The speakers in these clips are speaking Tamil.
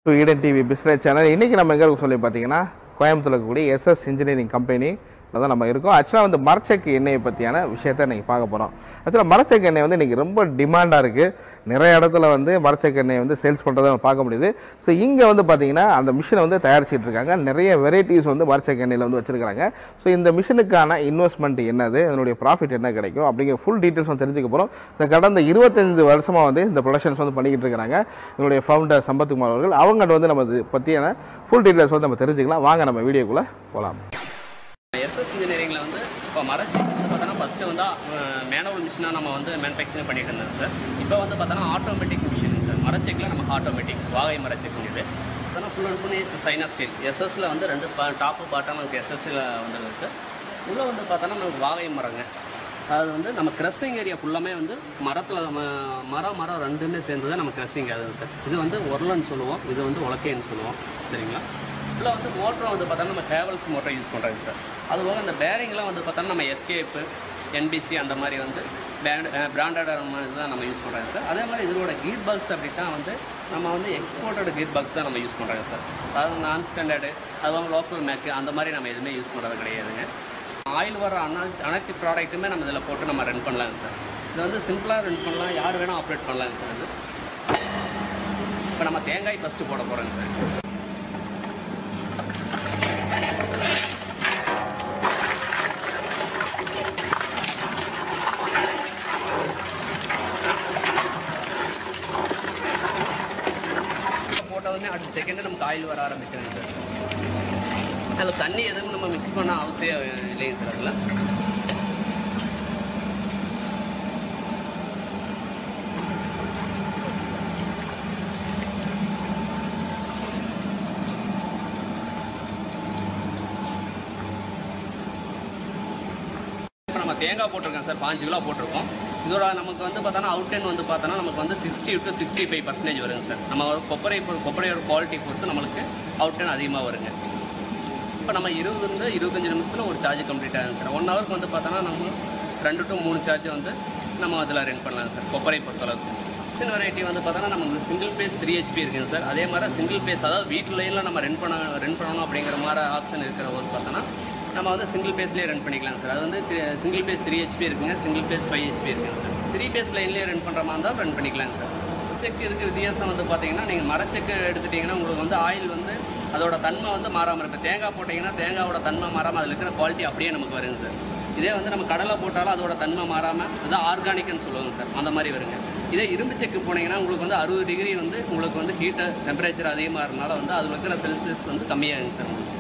To Eden TV business channel இன்றைக்கி நம்ம எங்கே இருக்கோம் சொல்லி பார்த்தீங்கன்னா கோயம்புத்தூர்ல இருக்கக்கூடிய எஸ்எஸ் இன்ஜினியரிங் கம்பெனி தான் நம்ம இருக்கோம் ஆக்சுவலாக வந்து மரச்செக்கு எண்ணெயை பற்றியான விஷயத்தை இன்றைக்கி பார்க்க போகிறோம் ஆக்சுவலாக மரச்செக்கு எண்ணெய் வந்து இன்றைக்கி ரொம்ப டிமாண்டாக இருக்குது நிறைய இடத்துல வந்து மரச்செக்கு எண்ணெய் வந்து சேல்ஸ் பண்ணுறதை நம்ம பார்க்க முடியுது ஸோ இங்கே வந்து பார்த்தீங்கன்னா அந்த மிஷினை வந்து தயாரிச்சிட்டு இருக்காங்க நிறைய வெரைட்டிஸ் வந்து மரச்செக்கு எண்ணெயில் வந்து வச்சிருக்காங்க ஸோ இந்த மிஷினுக்கான இன்வெஸ்ட்மெண்ட் என்னது அதனுடைய ப்ராஃபிட் என்ன கிடைக்கும் அப்படிங்கிற ஃபுல் டீட்டெயில்ஸ் வந்து தெரிஞ்சுக்க போகிறோம் ஸோ கடந்த இருபத்தஞ்சு வருஷமாக வந்து இந்த ப்ரொடக்ஷன்ஸ் வந்து பண்ணிக்கிட்டு இருக்காங்க என்னுடைய ஃபவுண்டர் சம்பத்குமார் அவர்கள் அவங்கள்ட்ட வந்து நம்ம இது பற்றியான ஃபுல் டீட்டெயில்ஸ் வந்து நம்ம தெரிஞ்சுக்கலாம் வாங்க நம்ம வீடியோக்குள்ளே போகலாம் எஸ்எஸ் இன்ஜினியரிங்கில் வந்து இப்போ மரச்செக்கு வந்து பார்த்தோன்னா ஃபஸ்ட்டு வந்து மேனுவல் மிஷினாக நம்ம வந்து மேனுஃபேக்சரிங் பண்ணிட்டு இருந்தோம் சார் இப்போ வந்து பார்த்தோன்னா ஆட்டோமேட்டிக் மிஷின் சார் மரச்செக்கில் நம்ம ஆட்டோமேட்டிக் வாகை மரச்செக்குங்கிறது பார்த்தோன்னா full and full China steel எஸ்எஸ்ல வந்து ரெண்டு டாப்பு பாட்டம் நமக்கு எஸ்எஸ்ல வந்துருது சார் உள்ளே வந்து பார்த்தோன்னா நமக்கு வாகை மரங்க அது வந்து நம்ம கிரஸிங் ஏரியா ஃபுல்லாமே வந்து மரத்தில் மரம் மரம் ரெண்டுமே சேர்ந்து தான் நம்ம கிரஸிங் ஆகுது சார் இது வந்து உரலன்னு சொல்லுவோம் இது வந்து உலக்கைன்னு சொல்லுவோம் சரிங்களா இதில் வந்து மோட்டரும் வந்து பார்த்தோன்னா நம்ம ஹேவல்ஸ் மோட்டர் யூஸ் பண்ணுறாங்க சார் அது போக இந்த பேரிங்லாம் வந்து பார்த்தோன்னா நம்ம எஸ்கேப்பு என்பிசி அந்த மாதிரி வந்து பேண்ட் பிராண்டட் தான் நம்ம யூஸ் பண்ணுறாங்க சார் அதே மாதிரி இதோட கீர் பாக்ஸ் அப்படின்னா வந்து நம்ம வந்து எக்ஸ்போர்ட்டட் கீர் பாக்ஸ் தான் நம்ம யூஸ் பண்ணுறாங்க சார் அதாவது நான் ஸ்டாண்டர்டு அதுவும் லோக்கல் மேக்கு அந்த மாதிரி நம்ம எதுவுமே யூஸ் பண்ணுறது கிடையாதுங்க ஆயில் வர அனா அனைத்து ப்ராடக்ட்டுமே நம்ம இதில் போட்டு நம்ம ரன் பண்ணலாங்க சார் இது வந்து சிம்பிளாக ரன் பண்ணலாம் யார் வேணால் ஆப்ரேட் பண்ணலாங்க சார் இது இப்போ நம்ம தேங்காய் ஃபஸ்ட்டு போட போகிறோங்க சார் போட்டதுமே அடுத்த செகண்டு நமக்கு ஆயில் வர ஆரம்பிச்சிருங்க சார் அதில் தண்ணி எதுவும் நம்ம மிக்ஸ் பண்ண அவசியம் இல்லைங்க சார் அதில் இப்போ நம்ம தேங்காய் போட்டிருக்கோம் சார் பாஞ்சு கிலோ போட்டிருக்கோம் இதோட நமக்கு வந்து பார்த்தோன்னா அவுட் டென் வந்து பார்த்தோன்னா நமக்கு வந்து sixty to sixty five percentage வருங்க சார் நம்ம ஒரு கொப்பரை பொறு- கொப்பரையோட குவாலிட்டி பொறுத்து நம்மளுக்கு அவுட் டென் அதிகமாக வருங்க இப்போ நம்ம இருபதுலேருந்து இருபத்தஞ்சு நிமிஷத்தில் ஒரு சார்ஜ் கம்ப்ளீட் ஆகுது சார் ஒன் ஹவருக்கு வந்து பார்த்தோன்னா நம்ம ரெண்டு டு மூணு சார்ஜ் வந்து நம்ம அதில் ரன் பண்ணலாம் சார் கொப்பரை பொறுத்தளவுக்கு சின்ன வெரைட்டி வந்து பார்த்தோன்னா நமக்கு சிங்கிள் பேஸ் த்ரீ ஹெச்பி இருக்குங்க சார் அதே மாதிரி சிங்கிள் பேஸ் அதாவது வீட்டிலையும் நம்ம ரன் பண்ண ரன் பண்ணணும் அப்படிங்கிற மாதிரி ஆப்ஷன் இருக்கிற போது பார்த்தோன்னா நம்ம வந்து சிங்கிள் பேஸ்லேயே ரன் பண்ணிக்கலாம் சார் அது வந்து சிங்கிள் பேஸ் த்ரீ ஹெச்பி இருக்குங்க சிங்கிள் பேஸ் ஃபைவ் ஹெச்பி இருக்குங்க சார் த்ரீ பேஸ் லைன்லேயே ரன் பண்ணுற மாதிரி இருந்தால் ரன் பண்ணிக்கலாங்க சார் செக் இதுக்கு வித்தியாசம் வந்து பார்த்தீங்கன்னா நீங்கள் மரச்செக்கு எடுத்துட்டிங்கன்னா உங்களுக்கு வந்து ஆயில் வந்து அதோட தன்மை வந்து மாறாமல் இருக்கும் தேங்காய் போட்டிங்கன்னா தேங்காயோட தன்மை மாறாமல் அதில் இருக்கிற குவாலிட்டி அப்படியே நமக்கு வருங்க சார் இதே வந்து நம்ம கடலை போட்டாலும் அதோட தன்மை மாறாமல் அதுதான் ஆர்கானிக்னு சொல்லுவாங்க சார் அந்த மாதிரி வருங்க இதே இரும்பு செக்கு போனீங்கன்னா உங்களுக்கு வந்து அறுபது டிகிரி வந்து உங்களுக்கு வந்து ஹீட்டு டெம்பரேச்சர் அதிகமாக இருக்கனால வந்து அதில் இருக்கிற செல்சியஸ் வந்து கம்மியாகுங்க சார் உங்களுக்கு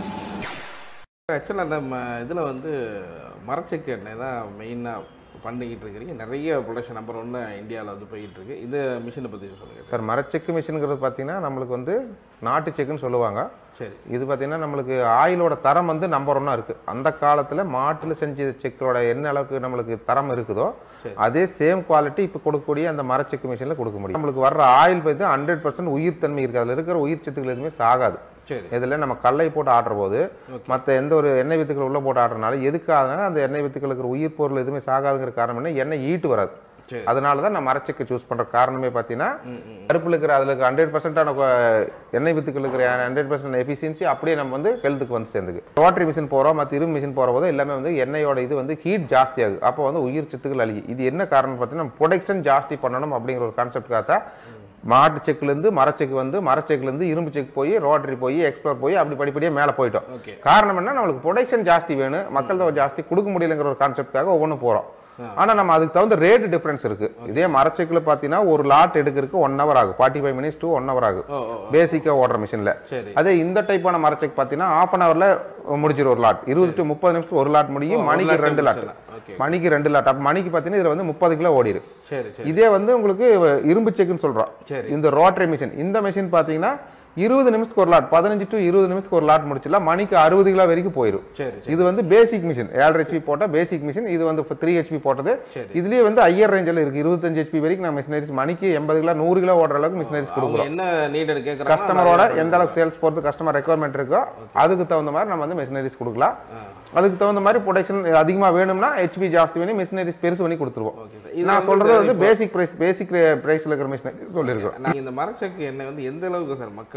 ஆக்சுவலாக நம்ம இதில் வந்து மரச்செக்கு எண்ணெய் தான் மெயினாக பண்ணிக்கிட்டு இருக்கிறீங்க நிறைய ப்ரொடக்ஷன் நம்பர் ஒன்று இந்தியாவில் வந்து போய்கிட்டு இருக்கு இந்த மிஷினை பற்றி சொல்லுங்கள் சார் மரச்செக்கு மிஷினுங்கிறது பார்த்தீங்கன்னா நம்மளுக்கு வந்து நாட்டு செக்குன்னு சொல்லுவாங்க சரி இது பார்த்தீங்கன்னா நம்மளுக்கு ஆயிலோட தரம் வந்து நம்பர் ஒன்னாக இருக்குது அந்த காலத்தில் மாட்டில் செஞ்ச செக்கோட என்ன அளவுக்கு நம்மளுக்கு தரம் இருக்குதோ அதே சேம் குவாலிட்டி இப்போ கொடுக்கக்கூடிய அந்த மரச்செக்கு மிஷினில் கொடுக்க முடியும் நம்மளுக்கு வர்ற ஆயில் பார்த்து ஹண்ட்ரட் பர்சன்ட் உயிர் தன்மை இருக்குது அதில் இருக்கிற உயிர் சத்துக்கள் எதுவுமே சாகாது சரி இதில் நம்ம கல்லை போட்டு ஆடுற போது மற்ற எந்த ஒரு எண்ணெய் வித்துக்கள் உள்ள போட்டு ஆடுறதுனால எதுக்காக அந்த எண்ணெய் வித்துக்கள் இருக்கிற உயிர் பொருள் எதுவுமே சாகாதுங்கிற காரணம் என்ன எண்ணெய் ஈட்டு வராது சரி. அதனால தான் நான் மரச்செக்கு சூஸ் பண்ற காரணமே பார்த்தீங்கன்னா கருப்பில் இருக்கிற அதில் ஹண்ட்ரட் பர்சன்டான எண்ணெய் வித்துக்கள் இருக்கிற ஹண்ட்ரட் பர்சன்ட் எஃபிஷியன்சி அப்படியே நம்ம வந்து ஹெல்த்துக்கு வந்து சேர்ந்துக்கு ரோட்டரி மிஷின் போகிறோம் மற்ற இரும்பு மிஷின் போகிற போது எல்லாமே வந்து எண்ணெயோட இது வந்து ஹீட் ஜாஸ்தி ஆகுது அப்போ வந்து உயிர் சத்துக்கள் அழியும் இது என்ன காரணம் பார்த்தீங்கன்னா ப்ரொடக்ஷன் ஜாஸ்தி பண்ணணும் அப்படிங்கிற ஒரு கான்செப்டுக்காக தான் மாட்டு செக்குலேருந்து மரச்செக்கு வந்து மரச்செக்குலேருந்து இரும்பு செக் போய் ரோட்டரி போய் எக்ஸ்ப்ளோர் போய் அப்படி படிப்படியாக மேலே போயிட்டோம் Okay. காரணம் என்ன நம்மளுக்கு ப்ரொடக்ஷன் ஜாஸ்தி வேணும் மக்கள் தொகை ஜாஸ்தி கொடுக்க முடியலங்கிற ஒரு கான்செப்டுக்காக ஒவ்வொன்றும் போகிறோம் ஆனா நம்ம அதுக்கு தகுந்த ரேட் டிஃபரன்ஸ் இருக்கு இதே மரச்செக்கில் பார்த்தீங்கன்னா ஒரு லாட் எடுக்கிறதுக்கு ஒன் ஹவர் ஆகும் forty five minutes to one hour ஆகும் ஓ ஓ பேசிக்காக ஓடுற மிஷினில் சரி அதே இந்த டைப்பான மரச்செக் பார்த்தீங்கன்னா ஆஃப் அன் ஹவரில் முடிஞ்சிடும் ஒரு லாட் இருபது டு முப்பது நிமிஷம் ஒரு லாட் முடியும் ஒரு மணிக்கு lot ரெண்டு லாட் முடிச்சிடலாம். Okay. மணிக்கு ரெண்டு லாட் அப்போ மணிக்கு பார்த்தீங்கன்னா இதில் வந்து முப்பது கிலோ ஓடிடு சரி சரி இதே வந்து உங்களுக்கு இரும்பு செக்குன்னு சொல்றோம் சரி. இந்த ரோட்டரி மிஷின் இந்த மிஷின் பாத்தீங்கன்னா இருபது நிமிஷத்துக்கு ஒரு லாட் பதினஞ்சு டு இருபது நிமிஷத்துக்கு ஒரு லாட் முடிச்சிடலாம் மணிக்கு அறுபது கிலோ வரைக்கும் போயிடும் சரி இது வந்து பேசிக் மிஷின் ஏழரை ஹெச்பி போட்ட பேசிக் மிஷின் இது வந்து த்ரீ ஹெச்பி போட்டது சரி. இதுலயே வந்து ஐயர் ரேஞ்சில் இருக்கு இருபத்தஞ்சு ஹெச்பி வரைக்கும் நம்ம மிஷினரிஸ் மணிக்கு எண்பது கிலோ நூறு கிலோ ஓடுற அளவுக்கு மிஷினரிஸ் அவங்க கொடுக்குறோம் என்ன நீடட் கேட்குறாங்க கஸ்டமரோட எந்த அளவுக்கு சேல்ஸ் போறது கஸ்டமர் ரெக்குவயர்மெண்ட் இருக்கோ அதுக்கு தகுந்த மாதிரி நம்ம வந்து மிஷினரிஸ் கொடுக்கலாம் அதுக்கு தகுந்த மாதிரி ப்ரொடக்ஷன் அதிகமா வேணும்னா ஹெச்பி ஜாஸ்தி பண்ணி மிஷினரிஸ் பெருசு பண்ணி கொடுத்துருவோம் Okay sir. இது நான் வந்து சொல்றது வந்து இப்போ- பேசிக் பிரைஸ் பேசிக் பிரைஸ்ல இருக்கிற மிஷினரி சொல்லியிருக்கோம் நாங்கள் இந்த மரச்செக்கு எண்ணெய் வந்து எந்த அளவுக்கு சார் மக்கள்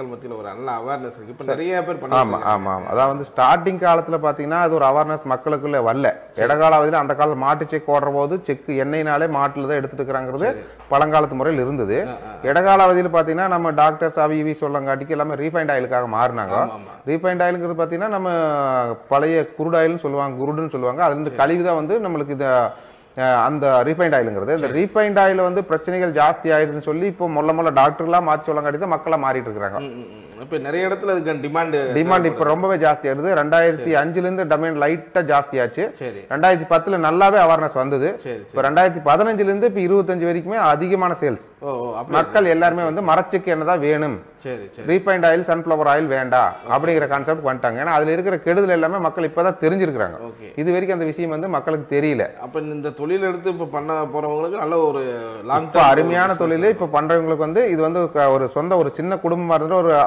மக்கள் மத்தியில் ஒரு நல்ல அவேர்னஸ் இருக்கு இப்போ நிறைய பேர் ஆமா பண்ணி ஆமா ஆமா அதான் வந்து ஸ்டார்டிங் காலத்துல பாத்தீங்கன்னா அது ஒரு அவேர்னஸ் மக்களுக்குள்ள வரல இடகாலாவதியில அந்த காலம் மாட்டு செக் ஓடுற போது செக் எண்ணெய்னாலே மாட்டுல தான் எடுத்துட்டு இருக்கிறாங்கிறது பழங்காலத்து முறையில் இருந்தது இடகாலாவதியில் பாத்தீங்கன்னா நம்ம டாக்டர்ஸ் அவி இவி சொல்லங்காட்டிக்கு எல்லாமே ரீஃபைண்ட் ஆயிலுக்காக மாறினாங்க ரீஃபைண்ட் ஆயிலுங்கிறது பாத்தீங்கன்னா நம்ம பழைய குருடு ஆயில்னு சொல்லுவாங்க குருடுன்னு சொல்லுவாங்க அதுல இருந்து கழிவு தான் வந்து நம்மளுக்கு இது அஹ், அந்த ரீஃபைண்ட் ஆயிலுங்கிறது இந்த ரீஃபைண்ட் ஆயில் வந்து பிரச்சனைகள் ஜாஸ்தி ஆயிடுதுன்னு சொல்லி இப்போ மொல்ல மொல்ல டாக்டர்லாம் மாற்றி சொல்லங்காட்டி தான் மக்களாக மாறிட்டு இருக்கிறாங்க இப்போ நிறைய இடத்துல அதுக்கான டிமாண்ட் டிமாண்ட் இப்ப ரொம்பவே ஜாஸ்தி ஆயிடுது ரெண்டாயிரத்தி அஞ்சுல இருந்து டிமாண்ட் லைட்டா ஜாஸ்தி ஆச்சு சரி ரெண்டாயிரத்தி பத்துல நல்லாவே அவேர்னஸ் வந்தது சரி இப்ப ரெண்டாயிரத்தி பதினஞ்சுல இருந்து இப்ப இருபத்தஞ்சு வரைக்குமே அதிகமான சேல்ஸ் ஓ ஓ அப்படி மக்கள் எல்லாருமே வந்து மரச்சுக்கு என்னதான் வேணும் சரி சரி ரீஃபைண்ட் ஆயில் சன்ஃபிளவர் ஆயில் வேண்டாம் அப்படிங்கிற கான்செப்ட் வந்துட்டாங்க ஏன்னா அதுல இருக்கிற கெடுதல் எல்லாமே மக்கள் இப்பதான் தெரிஞ்சிருக்காங்க ஓகே இது வரைக்கும் அந்த விஷயம் வந்து மக்களுக்கு தெரியல அப்ப இந்த தொழில் எடுத்து இப்ப பண்ண போறவங்களுக்கு நல்ல ஒரு லாங் இப்ப அருமையான தொழில் இப்ப பண்றவங்களுக்கு வந்து இது வந்து க- ஒரு சொந்த ஒரு சின்ன குடும்பமா இருந்துட்டு ஒரு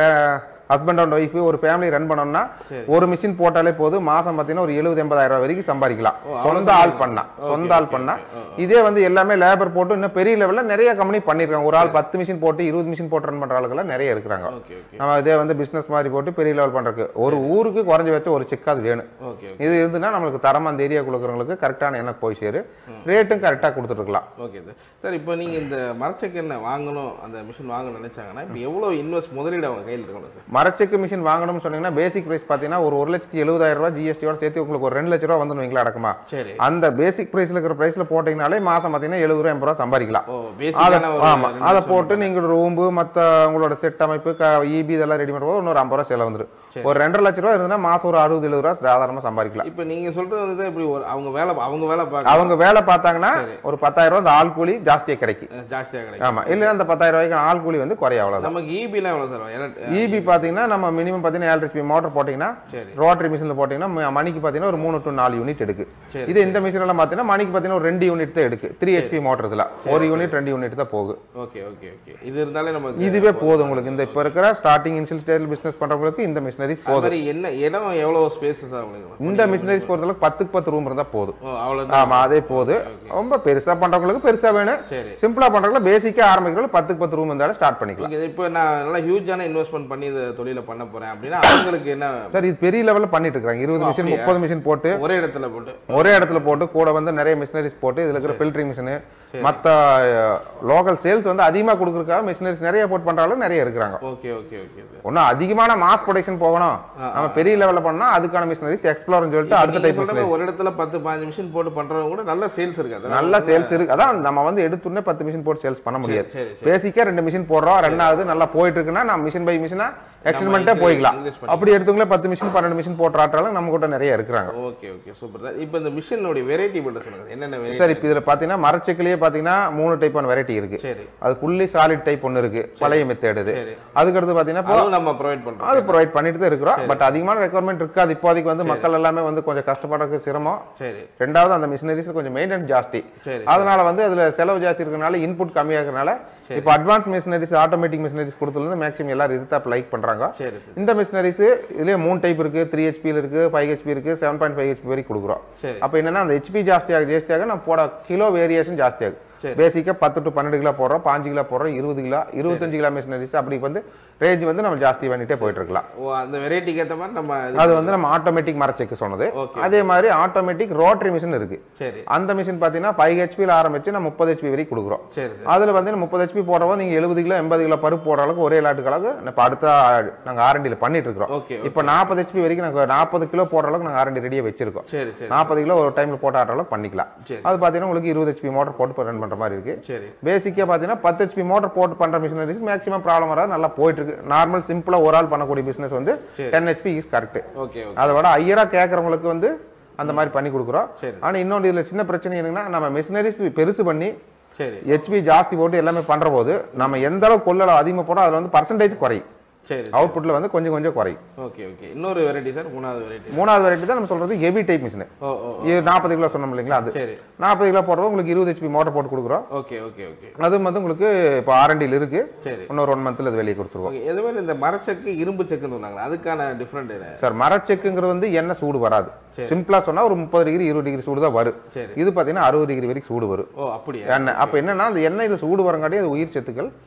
ஹஸ்பண்ட் அண்ட் ஒய்ஃப் ஒரு ஃபேமிலி ரன் பண்ணோம்னா ஒரு மிஷின் போட்டாலே போதும் மாசம் பாத்தீங்கன்னா ஒரு எழுபது எண்பதாயிரம் ரூபாய் வரைக்கும் சம்பாதிக்கலாம் சொந்த ஆள் பண்ணா சொந்த ஆள் பண்ணா இதே வந்து எல்லாமே லேபர் போட்டு இன்னும் பெரிய லெவல்ல நிறைய கம்பெனி பண்ணிருக்காங்க ஒரு ஆள் பத்து மிஷின் போட்டு இருபது மிஷின் போட்டு ரன் பண்ற ஆளுங்கெல்லாம் நிறைய இருக்கிறாங்க ஓகே ஓகே நம்ம இதே வந்து பிசினஸ் மாதிரி போட்டு பெரிய லெவல் பண்றதுக்கு ஒரு ஊருக்கு குறைஞ்ச வச்ச ஒரு செக்காது வேணும் ஓகே இது இருந்துன்னா நம்மளுக்கு தரமா அந்த ஏரியா கொடுக்குறவங்களுக்கு கரெக்டான எண்ணெய் போய் சேரு ரேட்டும் கரெக்டா கொடுத்துட்டு இருக்கலாம் ஓகே சார் சார் இப்போ நீங்க இந்த மரச்செக்கு என்ன வாங்கணும் அந்த மிஷின் வாங்கணும்னு நினைச்சாங்கன்னா இப்போ எவ்வளவு இன்வெஸ்ட் முதலீடு அவங்க கையில் இருக்கணும் சார் மரச்செக்கு மிஷின் வாங்கணும்னு சொன்னீங்கன்னா பேசிக் பிரைஸ் பார்த்தீங்கன்னா ஒரு ஒரு லட்சத்தி எழுபதாயிரம் ரூபாய் ஜிஎஸ்டியோட சேர்த்து உங்களுக்கு ஒரு ரெண்டு லட்ச ரூபா வந்து வைங்களா அடக்குமா சரி அந்த பேசிக் பிரைஸ்ல இருக்கிற பிரைஸ்ல போட்டீங்கனாலே மாசம் பார்த்தீங்கன்னா எழுபது ரூபா எண்பது ரூபா சம்பாதிக்கலாம் ஓ அதை பேசிக்கான ஒரு ஆமா ரெண்டு அதை லட்சம் போட்டு நீங்க ரூம்பு மத்த உங்களோட செட் அமைப்பு இபி இதெல்லாம் ரெடி பண்ணும்போது இன்னொரு ஐம்பது ரூபா செலவு வந்துடும் ஒரு ரெண்டரை லட்ச ரூபா இருந்ததுன்னா மாசம் ஒரு அறுபது எழுபது ரூபா சாதாரணமா சம்பாதிக்கலாம் இப்போ நீங்க சொல்றது வந்து இப்படி ஒரு அவங்க வேலை அவங்க வேலை பார்க்க அவங்க வேலை பார்த்தாங்கன்னா ஒரு பத்தாயிரம் ரூபா அந்த ஆள் கூலி ஜாஸ்தியா கிடைக்கும் ஜாஸ்தியாக கிடைக்கும் ஆமா இல்லைன்னா அந்த பத்தாயிரம் ரூபாய்க்கு ஆள் கூலி வந்து குறைய அவ்வளவுதான் நமக்கு ஈபிலாம் எவ்வளோ சார் எலக்ட் இபி பாத்தீங்கன்னா நம்ம மினிமம் பாத்தீங்கன்னா ஏழு ஹெச்பி மோட்டர் போட்டீங்கன்னா சரி ரோட்டரி மிஷின்ல போட்டீங்கன்னா ம- மணிக்கு பாத்தீங்கன்னா ஒரு மூணு டு நாலு யூனிட் எடுக்கு சரி, இது இந்த மிஷின் எல்லாம் பாத்தீங்கன்னா மணிக்கு பாத்தீங்கன்னா ஒரு ரெண்டு யூனிட் தான் எடுக்கு த்ரீ ஹெச்பி மோட்டர் இதுல ஒரு யூனிட் ரெண்டு யூனிட் தான் போகுது ஓகே ஓகே ஓகே இது இருந்தாலே நமக்கு இதுவே போதும் உங்களுக்கு இந்த இப்ப இருக்கிற ஸ்டார்டிங் இன்சியல் ஸ்டேஜ் பிசினஸ் பண்றவங்களுக்கு இந்த மிஷினரிஸ் அது போதும் மாதிரி என்ன இடம் எவ்வளோ ஸ்பேஸ் சார் உங்களுக்கு இந்த மிஷினரிஸ் பொறுத்தளவுக்கு பத்துக்கு பத்து ரூம் இருந்தா போதும் ஓ அவ்வளோ ஆமா அதே போது ரொம்ப பெருசா பண்றவங்களுக்கு பெருசா வேணும் சரி சிம்பிளா பண்றவங்களுக்கு பேசிக்கா ஆரம்பிக்கிறவங்க பத்துக்கு பத்து ரூம் இருந்தாலும் ஸ்டார்ட் பண்ணிக்கலாம் நீங்க இப்போ நான் நல்லா ஹியூஜான இன்வெஸ்ட்மெண்ட் பண்ணி இந்த தொழிலை பண்ண போறேன் அப்படின்னா அவங்களுக்கு என்ன சார் இது பெரிய லெவல்ல பண்ணிட்டு இருக்காங்க இருபது மிஷின் அப்படியா? முப்பது மிஷின் போட்டு ஒரே இடத்துல போட்டு ஒரே இடத்துல போட்டு கூட வந்து நிறைய மிஷினரிஸ் போட்டு இதுல இருக்கிற ஃபில்டரிங் மிஷின் மத்த லோக்கல் சேல்ஸ் வந்து அதிகமா கொடுக்கறதுக்காக மிஷினரிஸ் நிறைய போட் பண்றாலும் நிறைய இருக்கிறாங்க ஓகே ஓகே ஓகே சார் ஒன்னும் அதிகமான மாஸ் ப்ரொடக்ஷன் போகணும் நம்ம பெரிய லெவல்ல பண்ணா அதுக்கான மிஷினரிஸ் எக்ஸ்ப்ளோர்னு சொல்லிட்டு அடுத்த டைப் மிஷினரிஸ் ஒரு இடத்துல பத்து பாஞ்சு மிஷின் போட்டு பண்றவங்க கூட நல்ல சேல்ஸ் இருக்கு அதெல்லாம் நல்ல சேல்ஸ் இருக்கு அதான் நம்ம வந்து எடுத்துடனே பத்து மிஷின் போட்டு சேல்ஸ் பண்ண முடியாது சரி பேசிக்கா ரெண்டு மிஷின் போடுறோம் ரெண்டாவது நல்லா போயிட்டு இருக்குன்னா நம்ம மிஷின் பை மிஷினா எக்ஸ்பெரிமெண்ட்டே போய்க்கலாம் increase பண்ணி- அப்படி எடுத்தவங்களே பத்து மிஷின் பன்னெண்டு மிஷின் போட்டு ஆட்டாலும் நம்ம கூட நிறைய இருக்கிறாங்க ஓகே ஓகே சூப்பர் சார் இப்போ இந்த மிஷினோட வெரைட்டி மட்டும் சொல்லுங்க என்னென்ன வெரைட்டி சார் இப்போ இதுல பாத்தீங்கன்னா மரச்செக்கிலேயே பாத்தீங்கன்னா மூணு டைப்பான வெரைட்டி இருக்கு சரி அது புள்ளி சாலிட் டைப் ஒன்று இருக்கு பழைய மெத்தேடு இது சரி அதுக்கடுத்து பாத்தீங்கன்னா இப்போ அதுவும் நம்ம ப்ரொவைட் பண்றோம் அது ப்ரொவைட் பண்ணிட்டு தான் இருக்கிறோம் பட் அதிகமான ரெக்குவயர்மெண்ட் இருக்காது இப்போதைக்கு வந்து மக்கள் எல்லாமே வந்து கொஞ்சம் கஷ்டப்படுறதுக்கு சிரமம் சரி ரெண்டாவது அந்த மிஷினரிஸ் கொஞ்சம் மெயின்டெனன்ஸ் ஜாஸ்தி சரி அதனால வந்து அதுல செலவு ஜாஸ்தி இருக்கறனால இன்புட் கம்மியா இருக்கறனால இப்போ அட்வான்ஸ் மிஷினரிஸ் ஆட்டோமேட்டிக் மிஷினரிஸ் கொடுத்ததுல மேக்ஸிமம் எல்லாரும் இதுதான் லைக் பண்றாங்க சரி சார் இந்த மிஷினரிஸ் இதுலயே மூணு டைப் இருக்கு த்ரீ ஹெச்பியில் இருக்கு ஃபைவ் ஹெச்பி இருக்கு செவன் பாயிண்ட் ஃபைவ் ஹெச்பி வரைக்கும் கொடுக்குறோம் சரி அப்போ என்னன்னா அந்த ஹெச்பி ஜாஸ்தியாக ஜாஸ்தியாக நம்ம போட கிலோ வேரியேஷன் ஜாஸ்தியாகும் சரி. பேசிக்கா பத்து டு பன்னெண்டு கிலோ போடுறோம் பாஞ்சு கிலோ போடுறோம் இருபது கிலோ இருபத்தஞ்சு கிலோ மிஷினரிஸ் அப்படி வந்து ரேஞ்ச் வந்து நம்ம ஜாஸ்தி பண்ணிட்டே போயிட்டு இருக்கலாம் ஓ அந்த வெரைட்டிக்கு ஏற்ற மாதிரி நம்ம இது- அது வந்து நம்ம ஆட்டோமேட்டிக் மரச்செக்கு சொன்னது Okay. அதே மாதிரி ஆட்டோமேட்டிக் ரோட்டரி மிஷின் இருக்கு சரி அந்த மிஷின் பாத்தீங்கன்னா ஃபைவ் ஹெச்பியில் ஆரம்பிச்சு நம்ம முப்பது ஹெச்பி வரைக்கும் கொடுக்குறோம் சரி சார் அதுல வந்து முப்பது ஹெச்பி போடுறப்போ நீங்க எழுபது கிலோ எண்பது கிலோ பருப்பு போடுற அளவுக்கு ஒரே லாட்டுக்கு அளவுக்கு இப்போ அடுத்த நாங்க ஆர்என்டியில் பண்ணிட்டு இருக்கிறோம் ஓகே இப்போ நாற்பது ஹெச்பி வரைக்கும் நாங்க நாற்பது கிலோ போடுற அளவுக்கு நாங்க ஆர்என்டி ரெடியாக வச்சிருக்கோம் சரி சரி நாற்பது கிலோ ஒரு டைம்ல போட்டு ஆடுற அளவுக்கு பண்ணிக்கலாம் சரி. அது பாத்தீங்கன்னா உங்களுக்கு இருபது ஹெச்பி மோட்டர் போட்டு ரன் பண்ற மாதிரி இருக்கு சரி பேசிக்கா பாத்தீங்கன்னா பத்து ஹெச்பி மோட்டர் போட்டு பண்ற மிஷினரிஸ் மேக்ஸிமம் ப்ராப்ளம் வராது நல்லா போயிட்டு இருக்கு நார்மல் சிம்பிளா ஒரு ஆள் பண்ணக்கூடிய பிசினஸ் வந்து சரி. Ten HP is correct okay okay அதை விட ஐயரா கேட்கறவங்களுக்கு வந்து அந்த மாதிரி பண்ணி கொடுக்குறோம் சரி. ஆனா இன்னொன்று இதுல சின்ன பிரச்சனை என்னன்னா நம்ம மிஷினரிஸ் பெருசு பண்ணி சரி ஹெச்பி ஜாஸ்தி போட்டு எல்லாமே பண்ற போது நம்ம எந்த அளவுக்கு கொள்ளளவு அதிகமாக போட்டோம் அதுல வந்து பர்சன்டேஜ் குறையும் சரி அவுட்புட்ல வந்து கொஞ்சம் கொஞ்சம் குறையும் ஓகே ஓகே இன்னொரு வெரைட்டி சார் மூணாவது வெரைட்டி மூணாவது வெரைட்டி தான் நம்ம சொல்றது heavy type machine oh oh இது நாற்பது கிலோ சொன்னோம் இல்லைங்களா அது சரி நாற்பது கிலோ போடுறோம் உங்களுக்கு இருபது ஹெச்பி மோட்டர் போட்டு கொடுக்குறோம் ஓகே ஓகே ஓகே அது வந்து உங்களுக்கு இப்போ ஆர்என்டியில் இருக்கு சரி இன்னொரு ஒன் மந்த்ல அது வெளியே கொடுத்துருவோம் ஓகே எது மாதிரி இந்த மரச்செக்கு இரும்பு செக்குன்னு சொன்னாங்களா அதுக்கான டிஃப்ரெண்ட் என்ன சார் மரச்செக்குங்கிறது வந்து எண்ணெய் சூடு வராது சிம்பிளா சொன்னா ஒரு முப்பது டிகிரி இருபது டிகிரி சூடு தான் வரும் சரி இது பாத்தீங்கன்னா அறுபது டிகிரி வரைக்கும் சூடு வரும் ஓ அப்படியா எண்ணெய் அப்ப என்னன்னா அந்த எண்ணெயில சூடு வரங்காட்டி அது உயிர் சத்துக்கள்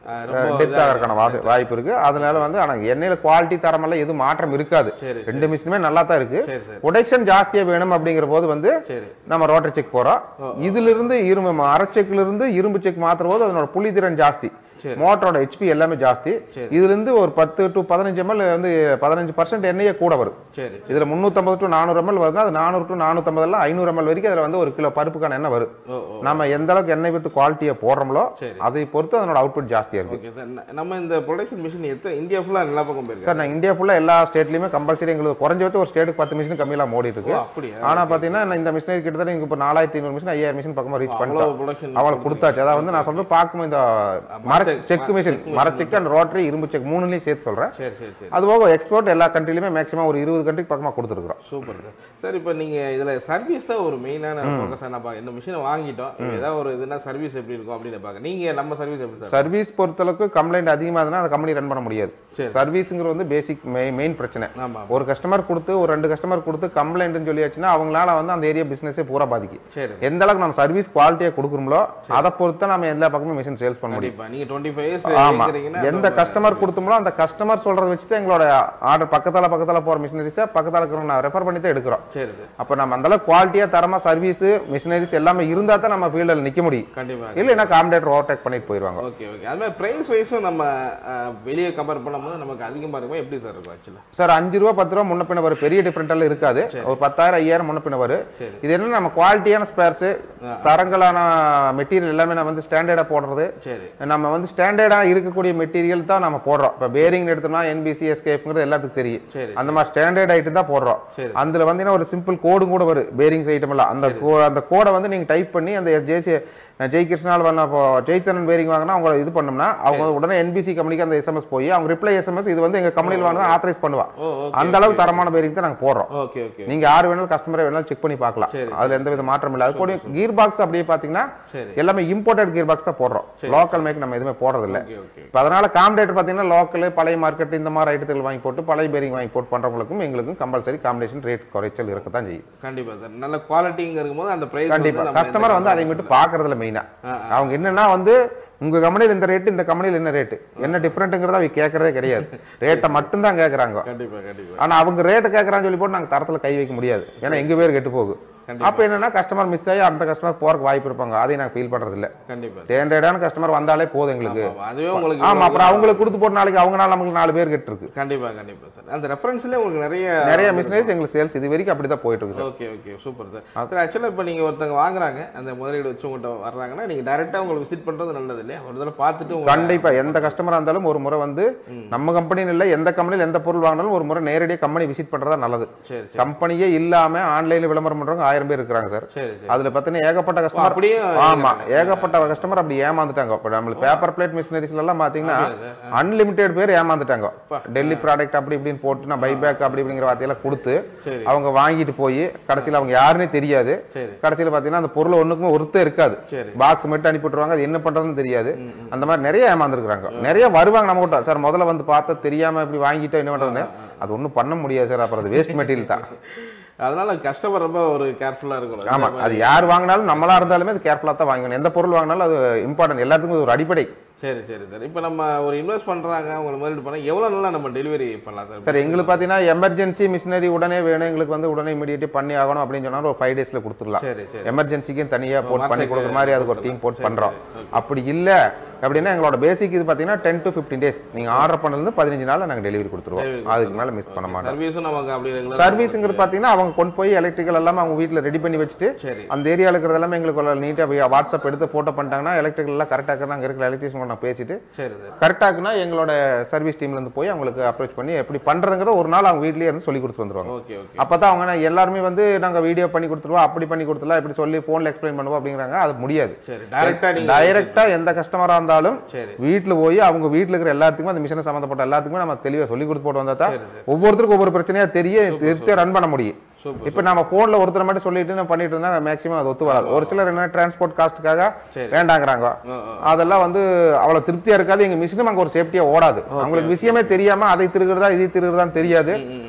அஹ், ரொம்ப டெத் ஆகிறதுக்கான வாய்ப்பு வாய்ப்பு இருக்கு அதனால வந்து ஆனா எண்ணெயில குவாலிட்டி தரமெல்லாம் எதுவும் மாற்றம் இருக்காது சரி, ரெண்டு மிஷினுமே நல்லா தான் இருக்கு சரி, சரி. ப்ரொடக்ஷன் ஜாஸ்தியா வேணும் அப்படிங்கிற போது வந்து சரி நம்ம ரோட்டரி செக் போறோம் இதுல இருந்து இரும்பு அரைச்செக்ல இருந்து இரும்பு செக் மாத்துற போது அதனோட புள்ளி திறன் ஜாஸ்தி சரி. மோட்டரோட ஹெச்பி எல்லாமே ஜாஸ்தி சரி. இதுல இருந்து ஒரு பத்து டு பதினஞ்சு எம்எல் வந்து பதினஞ்சு பர்சன்ட் எண்ணெயே கூட வரும் சரி இதுல முந்நூற்றம்பது டு நானூறு எம்எல் வருதுன்னா அது நானூறு டு நானூற்றம்பது எல்லாம் ஐநூறு எம்எல் வரைக்கும் அதுல வந்து ஒரு கிலோ பருப்புக்கான எண்ணெய் வரும் ஓ ஓ நம்ம எந்த அளவுக்கு எண்ணெய் வித்து குவாலிட்டியை போடுறோமோ சரி. அதை பொறுத்து அதனோட அவுட்புட் ஜாஸ்தியா இருக்கு ஓகே சார் ந- நம்ம இந்த ப்ரொடக்ஷன் மிஷின் எத்தனை இந்தியா ஃபுல்லா எல்லா பக்கம் போயிருக்கு சார் நான் இந்தியா ஃபுல்லா எல்லா ஸ்டேட்லயுமே கம்பல்சரி எங்களுக்கு குறைஞ்சபட்சம் ஒரு ஸ்டேட்டுக்கு பத்து மிஷின் கம்மியெல்லாம் ஓடிட்டு ஓ இருக்கு அப்படியா ஆனா பாத்தீங்கன்னா நான் இந்த மிஷினரி கிட்டத்தட்ட இங்க இப்போ நாலாயிரத்தி ஐநூறு மிஷின் ஐயாயிரம் மிஷின் பக்கமா ரீச் அவ்வளோ பண்ணிட்டோம் ப்ரொடக்ஷன் அவளை கொடுத்தாச்சு அதாவது வந்து நான் சொல்றது பார்க்கும்போது இந்த மர மரச்செக் செக் மிஷின் மரச்செக் அண்ட் ரோட்டரி இரும்பு செக் மூணுலையும் சேர்த்து சொல்றேன் சரி சரி சரி அது போக எக்ஸ்போர்ட் எல்லா கண்ட்ரிலுமே மேக்ஸிமம் ஒரு இருபது கண்ட்ரிக்கு பக்கமா கொடுத்துருக்கோம் சூப்பர் சார் சார் இப்போ நீங்க இதுல சர்வீஸ் தான் ஒரு மெயினான ஃபோக்கஸ் நான் பார்க்க இந்த மிஷினை வாங்கிட்டோம் இப்ப ஏதாவது ஒரு இதுனா சர்வீஸ் எப்படி இருக்கும் அப்படின்னு பார்க்க நீங்க நம்ம சர்வீஸ் எப்படி சார் சர்வீஸ் பொறுத்தளவுக்கு கம்ப்ளைண்ட் அதிகமாக இருந்தால் அந்த கம்பெனி ரன் பண்ண முடியாது சரி. சர்வீஸுங்கிற வந்து பேசிக் மெயின் பிரச்சனை ஆமா ஒரு கஸ்டமர் கொடுத்து ஒரு ரெண்டு கஸ்டமர் கொடுத்து கம்ப்ளைண்ட்னு சொல்லியாச்சுன்னா அவங்களால வந்து அந்த ஏரியா பிசினஸே பூரா பாதிக்கும் சரி எந்த அளவுக்கு நம்ம சர்வீஸ் குவாலிட்டியா கொடுக்குறோமோ அதை பொறுத்து தான் நம்ம எல்லா பக்கமும் மிஷின் சேல்ஸ் பண்ண முடியும் கண்டிப்பா நீங்க டுவெண்ட்டி ஃபைவ் இயர்ஸ் ஆமா இருக்கிறீங்கன்னா எந்த கஸ்டமர் கொடுத்தோமோ அந்த கஸ்டமர் சொல்றதை வச்சு தான் எங்களோட ஆர்டர் பக்கத்தால பக்கத்தால போற மிஷினரிஸை பக்கத்தால இருக்கிறவங்க நான் ரெஃபர் பண்ணி தான் எடுக்கிறோம் சரி சார் அப்ப நம்ம அந்த அளவுக்கு குவாலிட்டியா தரமா சர்வீஸ் மிஷினரிஸ் எல்லாமே இருந்தா தான் நம்ம ஃபீல்டில் நிக்க முடியும் கண்டிப்பா இல்லைன்னா காம்படேட்டர் ஓவர்டேக் பண்ணிட்டு போயிருவாங்க ஓகே ஓகே அது மாதிரி பிரைஸ் வைஸும் நம்ம அஹ், வெளியே கம்பேர் பண்ணும்போது நமக்கு அதிகமா இருக்குமா எப்படி சார் இருக்கும் ஆக்சுவலா சார் அஞ்சு ரூபா பத்து ரூபா முன்ன பின்ன வரும் பெரிய டிஃபரெண்ட் எல்லாம் இருக்காது ஒரு பத்தாயிரம் ஐயாயிரம் முன்ன பின்ன வரும் சரி. இது என்ன நம்ம குவாலிட்டியான ஸ்பேர்ஸ் தரங்களான மெட்டீரியல் எல்லாமே நம்ம வந்து ஸ்டாண்டர்டா போடுறது சரி நம்ம வந்து ஸ்டாண்டர்டா இருக்கக்கூடிய மெட்டீரியல் தான் நம்ம போடுறோம் இப்போ பேரிங் எடுத்தோம்னா என்பிசி எஸ்கேப்ங்கிறது எல்லாத்துக்கும் தெரியும் சரி அந்த மாதிரி ஸ்டாண்டர்ட் ஐட்டம் தான் போடுறோம் சரி. அதுல வந்து ஒரு சிம்பிள் கோடு கூட வரும் பேரிங்ஸ் ஐட்டம் எல்லாம் அந்த co- அந்த கோடை வந்து நீங்க டைப் பண்ணி அந்த ஜேசி ஜெய் கிருஷ்ணால் வரலாம் இப்போ ஜெய்சரன் பேரிங் வாங்கினா அவங்க இது பண்ணோம்னா அவங்க உடனே என்பிசி கம்பெனிக்கு அந்த எஸ்எம்எஸ் போய் அவங்க ரிப்ளை எஸ்எம்எஸ் இது வந்து எங்க கம்பெனியில் வாங்கினா ஆத்தரைஸ் பண்ணுவா ஓ ஓகே அந்த அளவுக்கு தரமான பேரிங் தான் நாங்க போடுறோம் ஓகே ஓகே நீங்க யார் வேணாலும் கஸ்டமரை வேணாலும் செக் பண்ணி பார்க்கலாம் சரி. அதுல எந்த வித மாற்றம் இல்லை அது கூட கீர் பாக்ஸ் அப்படியே பாத்தீங்கன்னா சரி எல்லாமே இம்போர்ட்டட் கீர் பாக்ஸ் தான் போடுறோம் லோக்கல் மேக் நம்ம எதுவுமே போடுறது இல்ல ஓகே ஓகே இப்போ அதனால காம்படேட்டர் பாத்தீங்கன்னா லோக்கல் பழைய மார்க்கெட் இந்த மாதிரி ஐட்டத்துகள் வாங்கி போட்டு பழைய பேரிங் வாங்கி போட்டு பண்றவங்களுக்கும் எங்களுக்கும் கம்பல்சரி காம்படிஷன் ரேட் குறைச்சல் இருக்கத்தான் செய்யும் கண்டிப்பா சார் நல்ல குவாலிட்டிங்க இருக்கும்போது அந்த பிரைஸ் கண்டிப்பா கஸ்டமர் வந்து அதை மட்டும் பாக்குறதுல மெயினா அவங்க என்னன்னா வந்து உங்க கம்பெனியில் இந்த ரேட்டு இந்த கம்பெனியில் என்ன ரேட்டு என்ன டிஃபரெண்ட்டுங்கிறத அவங்க கேட்கறதே கிடையாது ரேட்டை மட்டும்தான் கேட்கறாங்க கண்டிப்பா கண்டிப்பா ஆனா அவங்க ரேட்டை கேட்கறான்னு சொல்லி போட்டு நாங்க தரத்துல கை வைக்க முடியாது ஏன்னா எங்க பேர் கெட்டு போகும் கண்டிப்பா. அப்ப என்னன்னா கஸ்டமர் மிஸ் ஆகி அந்த கஸ்டமர் போறதுக்கு வாய்ப்பு இருப்பாங்க அதையும் நாங்க ஃபீல் பண்றது இல்ல கண்டிப்பா தேண்டடான கஸ்டமர் வந்தாலே போதும் எங்களுக்கு ஆமா, அதுவே உங்களுக்கு ஆமா அப்புறம் அவங்களுக்கு கொடுத்து போட்டு நாளைக்கு அவங்கனால நமக்கு நாலு பேர் கெட்டு இருக்கு கண்டிப்பா கண்டிப்பா சார் அந்த ரெஃபரன்ஸ்ல உங்களுக்கு நிறைய நிறைய மிஷினரிஸ் எங்களுக்கு சேல்ஸ் இது வரைக்கும் அப்படிதான் போயிட்டு இருக்கு sir okay okay super sir sir ஆக்சுவலாக இப்போ நீங்கள் ஒருத்தங்க வாங்குறாங்க அந்த முதலீடு வச்சு உங்கள்கிட்ட வர்றாங்கன்னா நீங்கள் டைரெக்டாக உங்களுக்கு விசிட் பண்ணுறது நல்லது இல்லையா ஒரு தடவை பார்த்துட்டு உங்க கண்டிப்பா எந்த கஸ்டமரா இருந்தாலும் ஒரு முறை வந்து நம்ம கம்பெனின்னு இல்ல எந்த கம்பெனியில் எந்த பொருள் வாங்கினாலும் ஒரு முறை நேரடியாக கம்பெனி விசிட் பண்றதா நல்லது சரி சரி கம்பெனியே இல்லாம ஆன்லைன்ல விளம்பரம் பண்றவங்க ஆயிரம் பேர் இருக்கிறாங்க சார் சரி சரி அதுல பார்த்தீங்கன்னா ஏகப்பட்ட கஸ்டமர் அப்படியே ஆமா ஏகப்பட்ட கஸ்டமர் அப்படி ஏமாந்துட்டாங்க இப்போ நம்மளுக்கு பேப்பர் பிளேட் மிஷினரிஸ்ல எல்லாம் பாத்தீங்கன்னா அன்லிமிட்டெட் பேர் ஏமாந்துட்டாங்க டெல்லி ப்ராடக்ட் அப்படி இப்படின்னு போட்டு நான் பைபேக் அப்படி இப்படிங்கிற வார்த்தையெல்லாம் கொடுத்து சரி அவங்க வாங்கிட்டு போய் கடைசியில் அவங்க யாருன்னே தெரியாது சரி கடைசியில் பார்த்தீங்கன்னா அந்த பொருள் ஒண்ணுக்குமே ஒருத்தே இருக்காது சரி பாக்ஸ் மட்டும் அனுப்பி விட்டுருவாங்க அது என்ன பண்றதுன்னு தெரியாது அந்த மாதிரி நிறைய ஏமாந்துருக்காங்க நிறைய வருவாங்க நம்ம கிட்ட சார் முதல்ல வந்து பார்த்தா தெரியாம இப்படி வாங்கிட்டோம் என்ன பண்றதுன்னு அது ஒன்றும் பண்ண முடியாது சார் அப்புறம் அது வேஸ்ட் மெட்டீரியல் தான் அதனால கஸ்டமர் ரொம்ப ஒரு கேர்ஃபுல்லாக இருக்கணும் ஆமா அது யார் வாங்கினாலும் நம்மளா இருந்தாலுமே அது கேர்ஃபுல்லா தான் வாங்கணும் எந்த பொருள் வாங்கினாலும் அது இம்பார்ட்டன்ட் எல்லாத்துக்கும் இது ஒரு அடிப்படை சரி சரி சார் இப்போ நம்ம ஒரு இன்வெஸ்ட் பண்ணுறாங்க உங்களை முதலீடு பண்ணால் எவ்வளோ நாளாக நம்ம டெலிவரி பண்ணலாம் சார் சார் எங்களுக்கு பார்த்தீங்கன்னா எமர்ஜென்சி மிஷினரி உடனே வேணும் எங்களுக்கு வந்து உடனே இமீடியட் பண்ணி ஆகணும் அப்படின்னு சொன்னா ஒரு ஃபைவ் டேஸ்ல கொடுத்துடலாம் சரி சரி எமர்ஜென்சிக்கும் தனியா போட்டு பண்ணி மாசத்துக்கு கொடுக்குற மாதிரி அதுக்கு ஒரு டீம் போட்டு பண்றோம் அப்படி இல்ல அப்படின்னா எங்களோட பேசிக் இது பார்த்தீங்கன்னா டென் டு ஃபிஃப்டீன் டேஸ் நீங்க ஆர்டர் பண்ணதுல பதினஞ்சு நாள்ல நாங்க டெலிவரி கொடுத்துருவோம் அதுக்கு மேல மிஸ் பண்ண மாட்டோம் சர்வீஸும் நமக்கு அப்படி ரெகுலர் சர்வீஸுங்கிறது பார்த்தீங்கன்னா அவங்க கொண்டு போய் எலக்ட்ரிக்கல் எல்லாம் அவங்க வீட்டில் ரெடி பண்ணி வச்சுட்டு சரி அந்த ஏரியாவில் இருக்கிறது எல்லாமே எங்களுக்கு நீட்டாக வாட்ஸ்அப் எடுத்து போட்டோ பண்ணிட்டாங்கன்னா எலக்ட்ரிக்கல் எல்லாம் கரெக்டாக இருக்கிற அங்கே இருக்கிற எலக்ட்ரிஷியன் நான் பேசிட்டு சரி சார் கரெக்டாகுனா எங்களோட சர்வீஸ் டீம்ல இருந்து போய் அவங்களுக்கு அப்ரோச் பண்ணி எப்படி பண்றதுங்கிறத ஒரு நாள் அவங்க வீட்லயே இருந்து சொல்லி கொடுத்து வந்துருவாங்க ஓகே ஓகே அப்பதான் அவங்க நான் எல்லாருமே வந்து நாங்க வீடியோ பண்ணி கொடுத்துருவோம் அப்படி பண்ணி கொடுத்துலாம் இப்படி சொல்லி போன்ல எக்ஸ்பிளைன் பண்ணுவோம் அப்படிங்கிறாங்க அது முடியாது சரி டைரக்டா நீங்க டைரக்டா எந்த கஸ்டமரா இருந்தாலும் சரி வீட்டுல போய் அவங்க வீட்டுல இருக்கிற எல்லாத்துக்குமே அந்த மிஷினை சம்மந்தப்பட்ட எல்லாத்துக்குமே நம்ம தெளிவா சொல்லி கொடுத்து போட்டு வந்தா தான் சரி சரி ஒவ்வொருத்தருக்கும் ஒவ்வொரு பிரச்சனையா தெரிய திருப்தியா ரன் பண்ண முடியும் சூப்பர் இப்ப நம்ம போன்ல ஒருத்தர் மட்டும் சொல்லிட்டு நம்ம பண்ணிட்டு இருந்தா மேக்ஸிமம் அது ஒத்து வராது ஒரு சிலர் என்ன டிரான்ஸ்போர்ட் காஸ்ட்டுக்காக சரி. வேண்டாங்கிறாங்க ஆ, ஆ. அதெல்லாம் வந்து அவ்வளவு திருப்தியா இருக்காது எங்க மிஷினும் அங்க ஒரு சேஃப்டியா ஓடாது அவங்களுக்கு விஷயமே தெரியாம அதை திருகிறதா இதை திருகிறதான்னு தெரியாது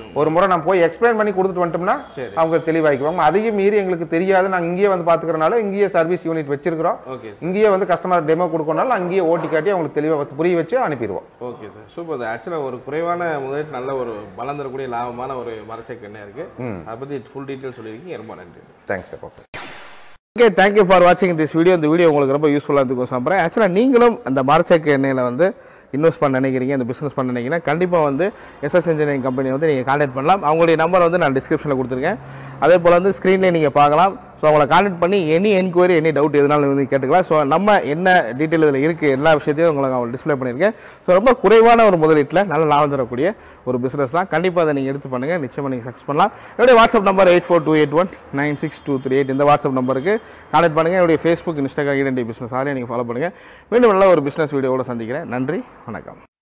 ஒரு முறை நம்ம போய் எக்ஸ்பிளைன் பண்ணி கொடுத்துட்டு வந்துட்டோம்னா சரி. அவங்க தெளிவாக்கிக்குவாங்க அதையும் மீறி எங்களுக்கு தெரியாது நாங்க இங்கேயே வந்து பாத்துக்கிறனால இங்கேயே சர்வீஸ் யூனிட் வச்சிருக்கிறோம் ஓகே இங்கேயே வந்து கஸ்டமர் டெமோ கொடுக்கறனால அங்கேயே ஓட்டி காட்டி அவங்களுக்கு தெளிவா புரிய வச்சு அனுப்பிடுவோம் ஓகே சார் சூப்பர் சார் ஆக்சுவலாக ஒரு குறைவான முதலீட்டு நல்ல ஒரு பலம் தரக்கூடிய லாபமான ஒரு மரச்செக்கு எண்ணெய் இருக்கு அதை பத்தி ஃபுல் டீட்டெயில் சொல்லியிருக்கீங்க ரொம்ப நன்றி thanks sir okay okay thank you for வாட்சிங் திஸ் வீடியோ இந்த வீடியோ உங்களுக்கு ரொம்ப யூஸ்ஃபுல்லாக இருக்கும் சாப்பிட்றேன் ஆக்சுவலாக நீங்களும் அந்த மரச்செக்கு எண்ணெயில் வந்து இன்வெஸ்ட் பண்ண நினைக்கிறீங்க இந்த பிஸ்னஸ் பண்ண நினைக்கிறீங்கன்னா கண்டிப்பாக வந்து எஸ்எஸ் இன்ஜினியரிங் கம்பெனி வந்து நீங்கள் கான்டாக்ட் பண்ணலாம் அவங்களுடைய நம்பர் வந்து நான் டிஸ்கிரிப்ஷனில் கொடுத்துருக்கேன் அதே போல் வந்து ஸ்க்ரீன்லேயே நீங்கள் பார்க்கலாம் ஸோ அவங்கள கான்டாக்ட் பண்ணி எனி என்கொயரி எனி டவுட் எதுனாலும் வந்து கேட்டுக்கலாம் ஸோ நம்ம என்ன டீட்டெயில் இதில் இருக்குது எல்லா விஷயத்தையும் உங்களுக்கு அவங்க டிஸ்ப்ளே பண்ணியிருக்கேன் ஸோ ரொம்ப குறைவான ஒரு முதலீட்டில் நல்ல லாபம் தரக்கூடிய ஒரு பிஸ்னஸ் தான் கண்டிப்பாக அதை நீங்கள் எடுத்து பண்ணுங்கள் நிச்சயமாக நீங்கள் சக்ஸஸ் பண்ணலாம் என்னுடைய WhatsApp number eight four two eight one nine six two three eight இந்த வாட்ஸ்அப் நம்பருக்கு கான்டாக்ட் பண்ணுங்கள் என்னுடைய ஃபேஸ்புக் இன்ஸ்டாகிராம் ஈடென்டி பிஸ்னஸ் ஆலையை நீங்கள் ஃபாலோ பண்ணுங்கள் மீண்டும் நல்ல ஒரு பிஸ்னஸ் வீடியோவோட சந்திக்கிறேன் நன்றி வணக்கம்